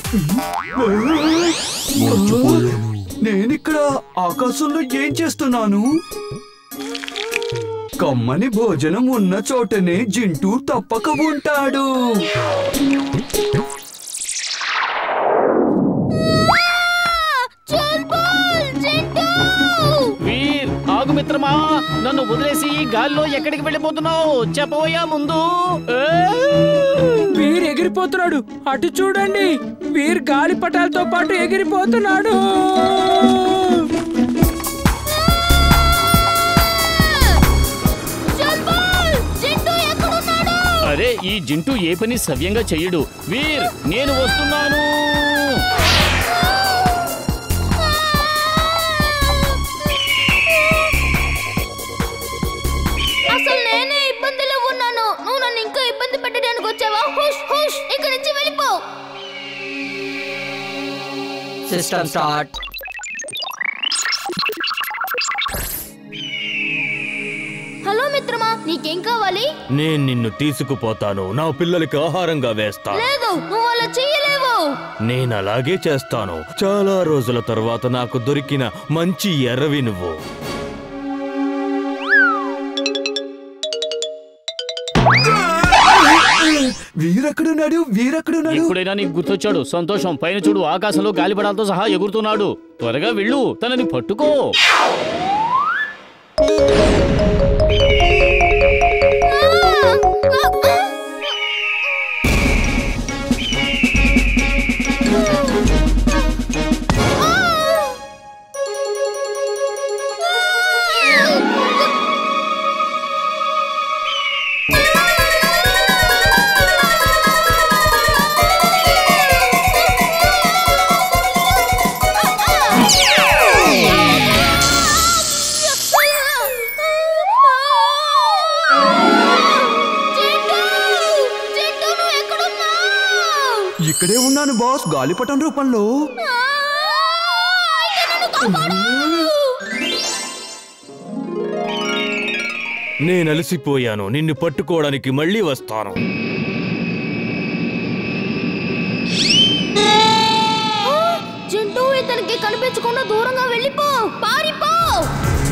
నేనిక్కడ ఆకాశంలో ఏం చేస్తున్నాను కమ్మని భోజనం ఉన్న చోటనే జింటూ తప్పక ఉంటాడు వీర్ ఆగు మిత్రమా నన్ను వదిలేసి ఈ గాల్లో ఎక్కడికి వెళ్ళిపోతున్నావు చెప్పబోయా ముందు ఏ! వీర్ ఎగిరిపోతున్నాడు అటు చూడండి వీర్ గాలిపటాలతో పాటు ఎగిరిపోతున్నాడు అరే ఈ జింటూ ఏ పని సవ్యంగా చెయ్యడు వీర్ నేను వస్తున్నాను అసలు నేనే ఇబ్బందిలో ఉన్నాను నువ్వు నన్ను ఇంకా ఇబ్బంది పెట్టడానికి వచ్చావా హుష్ హుష్ ఇక్కడి నుంచి వెళ్ళిపో సిస్టమ్ స్టార్ట్ హలో మిత్రమా నీకేం కావాలి నేను నిన్ను తీసుకుపోతాను నా పిల్లలకి ఆహారంగా వేస్తా లేదు నువ్వు అలా చెయ్యలేవు నేను అలాగే చేస్తాను చాలా రోజుల తర్వాత నాకు దొరికిన మంచి ఎర్రవి నువ్వు వీరెక్కడున్నాడు వీరెక్కడున్నాడు ఇప్పుడైనా నీకు గుర్తొచ్చాడు సంతోషం పైన చూడు ఆకాశంలో గాలిపడాలతో సహా ఎగురుతున్నాడు త్వరగా వెళ్ళు తనని పట్టుకో ఇక్కడే ఉన్నాను బాస్ గాలిపటం రూపంలో నేను అలసిపోయాను నిన్ను పట్టుకోవడానికి మళ్ళీ వస్తాను చింటూ ఇతనికి కనిపించకుండా దూరంగా వెళ్ళిపో పారిపో